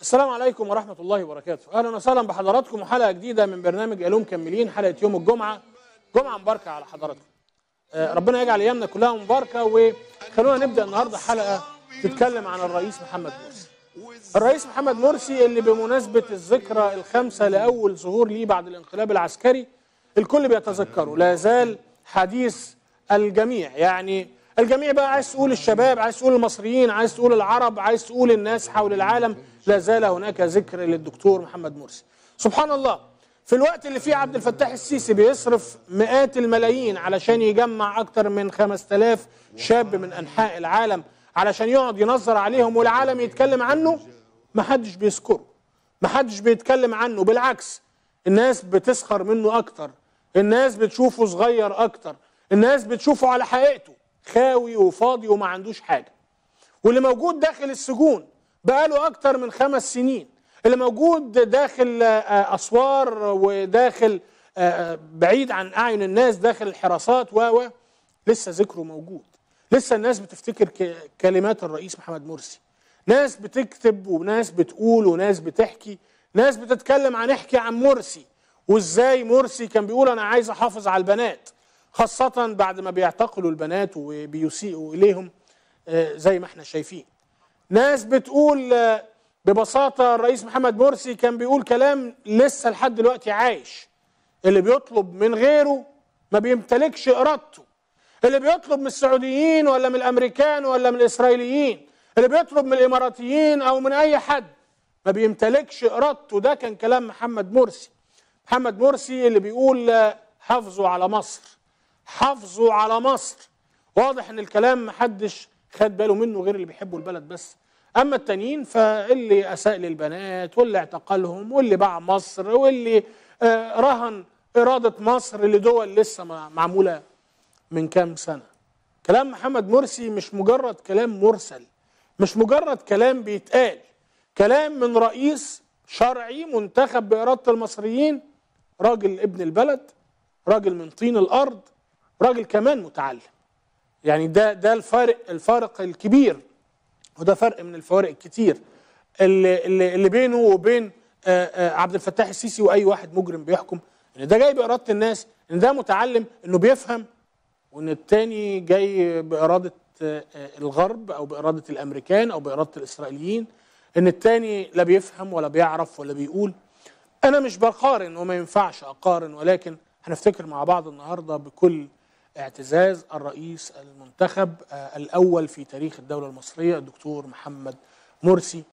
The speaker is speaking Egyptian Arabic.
السلام عليكم ورحمة الله وبركاته أهلا وسهلا بحضراتكم وحلقة جديدة من برنامج علوم كملين حلقة يوم الجمعة جمعة مباركة على حضراتكم آه، ربنا يجعل أيامنا كلها مباركة وخلونا نبدأ النهاردة حلقة تتكلم عن الرئيس محمد مرسي الرئيس محمد مرسي اللي بمناسبة الذكرى الخامسة لأول ظهور ليه بعد الانقلاب العسكري الكل بيتذكره لا زال حديث الجميع يعني الجميع بقى عايز تقول الشباب عايز تقول المصريين عايز تقول العرب عايز تقول الناس حول العالم لا زال هناك ذكر للدكتور محمد مرسي سبحان الله في الوقت اللي فيه عبد الفتاح السيسي بيصرف مئات الملايين علشان يجمع أكتر من 5000 شاب من أنحاء العالم علشان يقعد ينظر عليهم والعالم يتكلم عنه محدش بيذكره محدش بيتكلم عنه بالعكس الناس بتسخر منه أكتر الناس بتشوفه صغير أكتر الناس بتشوفه على حقيقته خاوي وفاضي وما عندوش حاجة واللي موجود داخل السجون بقاله أكتر من خمس سنين اللي موجود داخل آه، أسوار وداخل آه، بعيد عن أعين الناس داخل الحراسات و و لسه ذكره موجود لسه الناس بتفتكر ك- كلمات الرئيس محمد مرسي ناس بتكتب وناس بتقول وناس بتحكي ناس بتتكلم عن احكي عن مرسي وازاي مرسي كان بيقول انا عايز احافظ على البنات خاصة بعد ما بيعتقلوا البنات وبيسيئوا اليهم آه، زي ما احنا شايفين ناس بتقول آه، ببساطة الرئيس محمد مرسي كان بيقول كلام لسه لحد دلوقتي عايش اللي بيطلب من غيره ما بيمتلكش إرادته اللي بيطلب من السعوديين ولا من الأمريكان ولا من الإسرائيليين اللي بيطلب من الإماراتيين أو من أي حد ما بيمتلكش إرادته ده كان كلام محمد مرسي محمد مرسي اللي بيقول آه، حافظوا على مصر حافظوا على مصر واضح ان الكلام محدش خد باله منه غير اللي بيحبوا البلد بس اما التانيين فاللي اساء للبنات واللي اعتقلهم واللي باع مصر واللي آه، رهن اراده مصر لدول لسه ما- معموله من كام سنه كلام محمد مرسي مش مجرد كلام مرسل مش مجرد كلام بيتقال كلام من رئيس شرعي منتخب بإرادة المصريين راجل ابن البلد راجل من طين الأرض راجل كمان متعلم يعني ده ده الفارق الفارق الكبير وده فرق من الفوارق الكتير اللي, اللي, اللي بينه وبين آه، آه، عبد الفتاح السيسي واي واحد مجرم بيحكم ان ده جاي باراده الناس ان ده متعلم انه بيفهم وان التاني جاي باراده آه، آه، الغرب او باراده الامريكان او باراده الاسرائيليين ان التاني لا بيفهم ولا بيعرف ولا بيقول انا مش بقارن وما ينفعش اقارن ولكن هنفتكر مع بعض النهارده بكل اعتزاز الرئيس المنتخب آه، الاول في تاريخ الدوله المصريه الدكتور محمد مرسي